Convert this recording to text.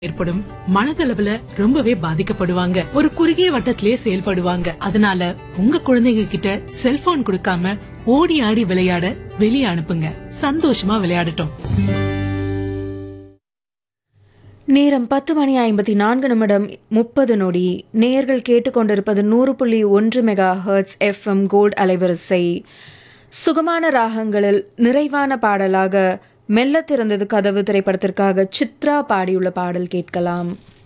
ஏற்படும் மனதளவுல ரொம்பவே பாதிக்கப்படுவாங்க ஒரு குறுகிய வட்டத்திலே செயல்படுவாங்க அதனால உங்க குழந்தைங்க கிட்ட செல்போன் கொடுக்காம ஓடி ஆடி விளையாட வெளியே அனுப்புங்க சந்தோஷமா விளையாடட்டும் நேரம் பத்து மணி ஐம்பத்தி நான்கு நிமிடம் முப்பது நொடி நேயர்கள் கேட்டுக்கொண்டிருப்பது நூறு புள்ளி ஒன்று மெகா ஹெர்ட்ஸ் எஃப்எம் கோல்ட் அலைவரிசை சுகமான ராகங்களில் நிறைவான பாடலாக மெல்ல திறந்தது கதவு திரைப்படத்திற்காக சித்ரா பாடியுள்ள பாடல் கேட்கலாம்